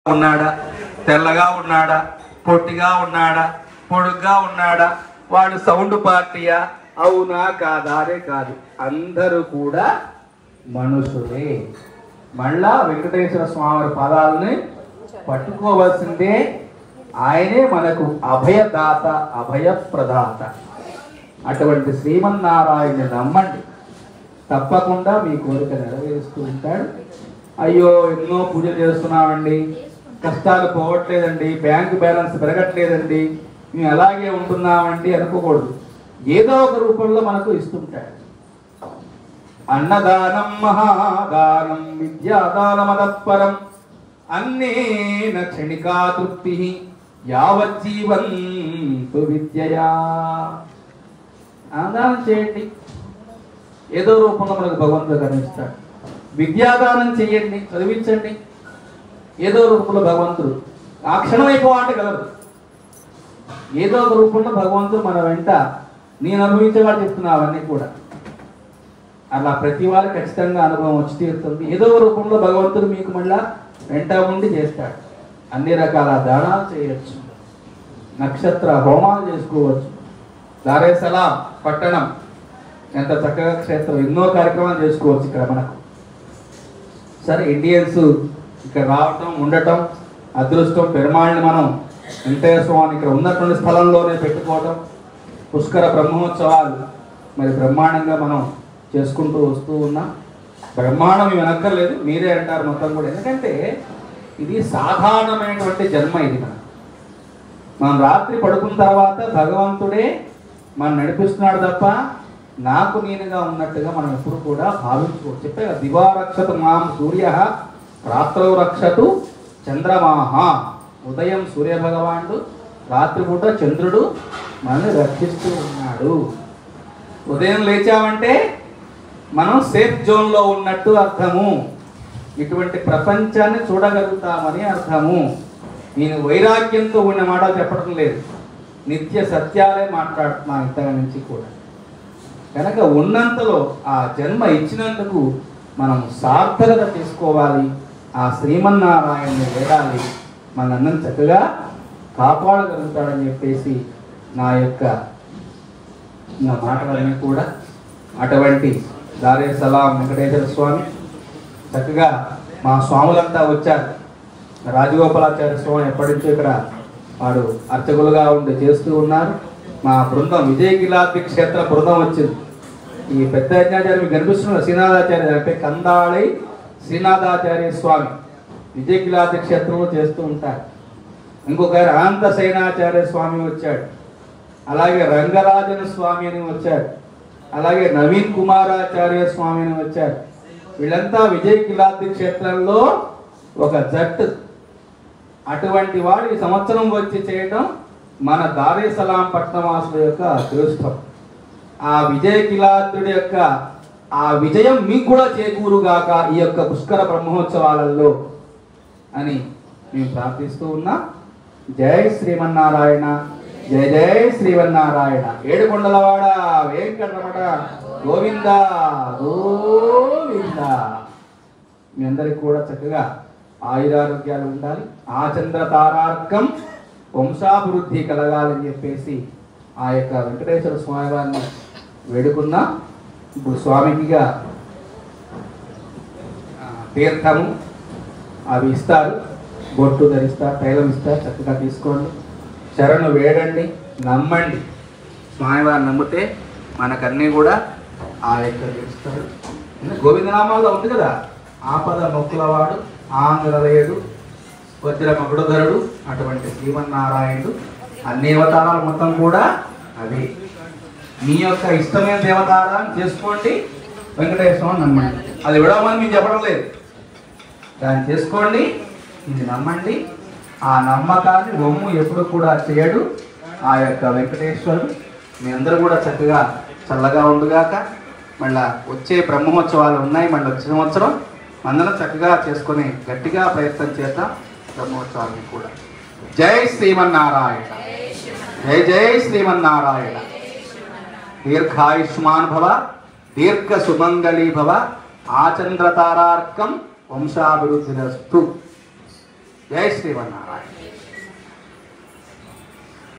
ఉన్నాడా తెల్లగా ఉన్నాడా పొట్టిగా ఉన్నాడా పొడుగ్గా ఉన్నాడా వాడు సౌండ్ పార్టీయా అవునా కాదా అదే కాదు అందరూ కూడా మనుషులే మళ్ళా వెంకటేశ్వర స్వామి పదాలని పట్టుకోవాల్సిందే ఆయనే మనకు అభయదాత అభయప్రదాత అటువంటి శ్రీమన్నారాయణని నమ్మండి తప్పకుండా మీ కోరిక నెరవేరుస్తూ ఉంటాడు అయ్యో ఎన్నో పూజలు చేస్తున్నామండి కష్టాలు పోవట్లేదండి బ్యాంక్ బ్యాలెన్స్ పెరగట్లేదండి మేము అలాగే ఉంటున్నామండి అనుకోకూడదు ఏదో ఒక రూపంలో మనకు ఇస్తుంటాడు అన్నదానం మహాదానం విద్యాదానమదపరం అన్నేన క్షణికా తృప్తి యావజ్జీవంతు విద్యయా అన్నదానం చేయండి ఏదో రూపంలో మనకు భగవంతుడు కనిపిస్తాడు విద్యాదానం చేయండి చదివించండి ఏదో రూపంలో భగవంతుడు ఆ క్షణం అయిపోవాలంటే కలదు ఏదో ఒక రూపంలో భగవంతుడు మన వెంట నేను అనుభవించేవాడు చెప్తున్నా అవన్నీ కూడా అలా ప్రతి వారికి ఖచ్చితంగా అనుభవం వచ్చి తీరుతుంది ఏదో ఒక రూపంలో భగవంతుడు మీకు మళ్ళా వెంట ఉండి చేస్తాడు అన్ని రకాల దానాలు చేయొచ్చు నక్షత్ర హోమాలు చేసుకోవచ్చు దారే సలాం పట్టణం ఎంత చక్కగా క్షేత్రం ఎన్నో కార్యక్రమాలు చేసుకోవచ్చు ఇక్కడ మనకు సరే ఇండియన్స్ ఇక్కడ రావటం ఉండటం అదృష్టం పెరుమాళ్ళని మనం వెంకటేశ్వర స్వామిని ఇక్కడ ఉన్నటువంటి స్థలంలోనే పెట్టుకోవటం పుష్కర బ్రహ్మోత్సవాలు మరి బ్రహ్మాండంగా మనం చేసుకుంటూ వస్తూ ఉన్నాం బ్రహ్మాండం ఇవి వెనక్కర్లేదు మీరే అంటారు మొత్తం కూడా ఎందుకంటే ఇది సాధారణమైనటువంటి జన్మ ఇది మనం మనం రాత్రి పడుకున్న తర్వాత భగవంతుడే మనం నడిపిస్తున్నాడు తప్ప నాకు నేనుగా ఉన్నట్టుగా మనం ఎప్పుడు కూడా భావించుకోవచ్చు చెప్పే కదా, దివారక్షతు మాం సూర్య రాత్రౌ రక్షతు చంద్రమాహ ఉదయం సూర్య భగవానుడు రాత్రిపూట చంద్రుడు మనల్ని రక్షిస్తూ ఉన్నాడు ఉదయం లేచామంటే మనం సేఫ్ జోన్లో ఉన్నట్టు అర్థము ఇటువంటి ప్రపంచాన్ని చూడగలుగుతామని అర్థము నేను వైరాగ్యంతో ఉన్న మాట చెప్పడం లేదు నిత్య సత్యాలే మాట్లాడుతున్నాను ఇంతగా నుంచి కూడా కనుక ఉన్నంతలో ఆ జన్మ ఇచ్చినందుకు మనం సార్థకత తీసుకోవాలి ఆ శ్రీమన్నారాయణని వేడాలి మనందరం చక్కగా కాపాడగలుగుతాడని చెప్పేసి నా యొక్క నా మాటలన్నీ కూడా అటువంటి దారే సలాం వెంకటేశ్వర స్వామి చక్కగా మా స్వాములంతా వచ్చారు రాజగోపాలాచార్య స్వామి ఎప్పటి నుంచో ఇక్కడ వాడు అర్చకులుగా ఉండి చేస్తూ ఉన్నారు మా బృందం విజయ గిలాద్రి క్షేత్ర బృందం వచ్చింది ఈ పెద్ద యజ్ఞాచార్య మీకు కనిపిస్తున్న శ్రీనాథాచార్య అంటే కందాళి శ్రీనాథాచార్య స్వామి విజయ గిలాద్రి క్షేత్రంలో చేస్తూ ఉంటారు ఇంకొక ఆయన అనంత సైనాచార్య స్వామి వచ్చాడు అలాగే రంగరాజన స్వామి అని వచ్చారు అలాగే నవీన్ కుమారాచార్య స్వామి అని వచ్చారు వీళ్ళంతా విజయ్ కిలాద్రి క్షేత్రంలో ఒక జట్టు అటువంటి వాడు ఈ సంవత్సరం వచ్చి చేయడం మన దారే సలాం పట్నవాసుల యొక్క అదృష్టం ఆ విజయ కిలాద్రుడి యొక్క ఆ విజయం మీకు కూడా చేకూరుగాక ఈ యొక్క పుష్కర బ్రహ్మోత్సవాలలో అని మేము ప్రార్థిస్తూ ఉన్నాం జై శ్రీమన్నారాయణ జై జై శ్రీమన్నారాయణ ఏడుకొండలవాడ వెంకటరమణ గోవింద గోవింద మీ అందరికి కూడా చక్కగా ఆయురారోగ్యాలు ఉండాలి ఆచంద్ర తారార్కం వంశాభివృద్ధి కలగాలని చెప్పేసి ఆ యొక్క వెంకటేశ్వర స్వామి వారిని వేడుకున్నా ఇప్పుడు స్వామికిగా ఆ, తీర్థము అవి ఇస్తారు బొట్టు ధరిస్తారు తైలం ఇస్తారు చక్కగా తీసుకోండి శరణు వేడండి నమ్మండి స్వామివారిని నమ్మితే మనకన్నీ కూడా ఆ యొక్క ఇస్తారు గోవిందనామాల్లో ఉంది కదా ఆపద మొక్కులవాడు ఆంధ్రదయుడు వజ్ర మగుడుధరుడు అటువంటి శ్రీమన్నారాయణుడు అన్ని అవతారాలు మొత్తం కూడా అవి మీ యొక్క ఇష్టమైన దేవతారాన్ని చేసుకోండి వెంకటేశ్వర స్వామిని నమ్మండి అది విడవమని మీకు చెప్పడం లేదు దాన్ని చేసుకోండి ఇది నమ్మండి ఆ నమ్మకాన్ని రొమ్ము ఎప్పుడు కూడా చేయడు ఆ యొక్క వెంకటేశ్వరుడు మీ అందరూ కూడా చక్కగా చల్లగా ఉండుగాక మళ్ళా వచ్చే బ్రహ్మోత్సవాలు ఉన్నాయి మళ్ళీ వచ్చే సంవత్సరం అందరం చక్కగా చేసుకొని గట్టిగా ప్రయత్నం చేద్దాం బ్రహ్మోత్సవాన్ని కూడా జై శ్రీమన్నారాయణ జై జై శ్రీమన్నారాయణ దీర్ఘాయుష్మాన్ భవ దీర్ఘ సుమంగళీ భవ ఆచంద్రతారార్కం వంశాభివృద్ధిరస్తు జై శ్రీమన్నారాయణ